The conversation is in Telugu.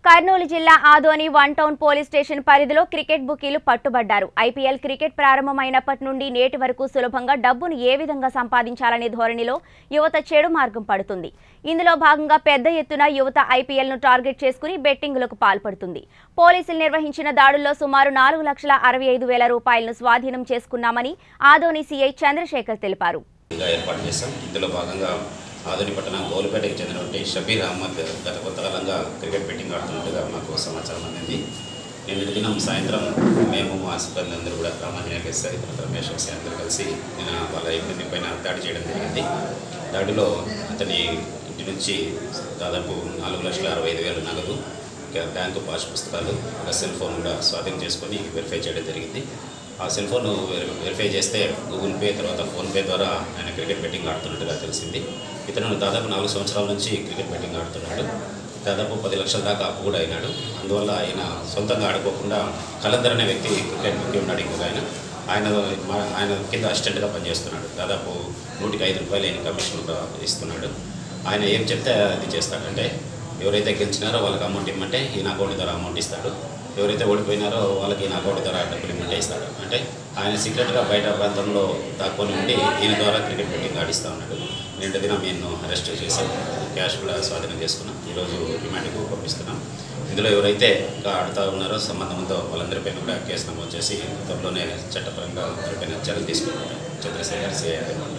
కర్నూలు జిల్లా Adoni one town police station పరిధిలో క్రికెట్ బుకీలు పట్టుబడ్డారు ఐపీఎల్ క్రికెట్ ప్రారంభమైనప్పటి నుండి నేటి వరకు సులభంగా డబ్బును ఏ విధంగా సంపాదించాలనే ధోరణిలో యువత చెడు మార్గం పడుతుంది ఇందులో భాగంగా పెద్ద ఎత్తున యువత ఐపీఎల్ ను టార్గెట్ చేసుకుని బెట్టింగులకు పాల్పడుతుంది పోలీసులు నిర్వహించిన దాడుల్లో సుమారు నాలుగు లక్షల అరవై ఐదు వేల రూపాయలను స్వాధీనం చేసుకున్నామని ఆదోని సీఐ చంద్రశేఖర్ తెలిపారు గా ఏర్పాటు చేశాం ఇందులో భాగంగా ఆధునిక పట్టణం గోలుపేటకి చెందినటువంటి షబీర్ అహ్మద్ గత కొంతకాలంగా క్రికెట్ బెట్టింగ్ ఆడుతున్నట్టుగా మాకు సమాచారం అందింది నిన్నటి దినం సాయంత్రం మేము మా సిబ్బంది అందరూ కూడా రామాంజనేయ ఎస్ఐ తర్వాత రమేష్ ఎస్ఐ అందరూ కలిసి నిన్న వాళ్ళ ఇబ్బంది పైన దాడి చేయడం జరిగింది దాడిలో అతని ఇంటి నుంచి దాదాపు నాలుగు లక్షల అరవై ఐదు వేల నగదు ఇంకా బ్యాంకు పాస్ పుస్తకాలు ఒక సెల్ ఫోన్ కూడా స్వాధీనం చేసుకొని వెరిఫై చేయడం జరిగింది ఆ సెల్ ఫోన్ వెరి- వెరిఫై చేస్తే గూగుల్ పే తర్వాత ఫోన్పే ద్వారా ఆయన క్రికెట్ బెట్టింగ్ ఆడుతున్నట్టుగా తెలిసింది ఇతను దాదాపు నాలుగు సంవత్సరాల నుంచి క్రికెట్ బెట్టింగ్ ఆడుతున్నాడు దాదాపు పది లక్షల దాకా అప్పు కూడా అయినాడు అందువల్ల ఆయన సొంతంగా ఆడుకోకుండా కలందర్ అనే వ్యక్తి క్రికెట్ బుక్కి ఉన్నాడు ఇంకొక ఆయన ఆయన మా- ఆయన కింద అసిస్టెంట్గా పనిచేస్తున్నాడు దాదాపు నూటికి ఐదు రూపాయలు ఆయన కమిషన్ కూడా ఇస్తున్నాడు ఆయన ఏం చెప్తే అది చేస్తాడంటే ఎవరైతే గెలిచినారో వాళ్ళకి అమౌంట్ ఇమ్మంటే ఈయన అకౌంట్ ద్వారా అమౌంట్ ఇస్తాడు ఎవరైతే ఓడిపోయినారో వాళ్ళకి ఈయన అకౌంట్ ద్వారా డబ్బులు ఇమ్మంటే ఇస్తాడు అంటే ఆయన సీక్రెట్గా బయట ప్రాంతంలో దాక్కొని ఉండి ఈయన ద్వారా క్రికెట్ బెట్టింగ్ ఆడిస్తూ ఉన్నాడు నిండు దినం ఈయన్ను అరెస్ట్ చేసి క్యాష్ కూడా స్వాధీనం చేసుకున్నాం ఈరోజు రిమాండ్కు పంపిస్తున్నాం ఇందులో ఎవరైతే ఇంకా ఆడుతూ ఉన్నారో సంబంధంతో వాళ్ళందరిపైన కూడా కేసు నమోదు చేసి త్వరలోనే చట్టపరంగా వారిపైన చర్యలు తీసుకుంటాం చంద్రశేఖర్ సిఐ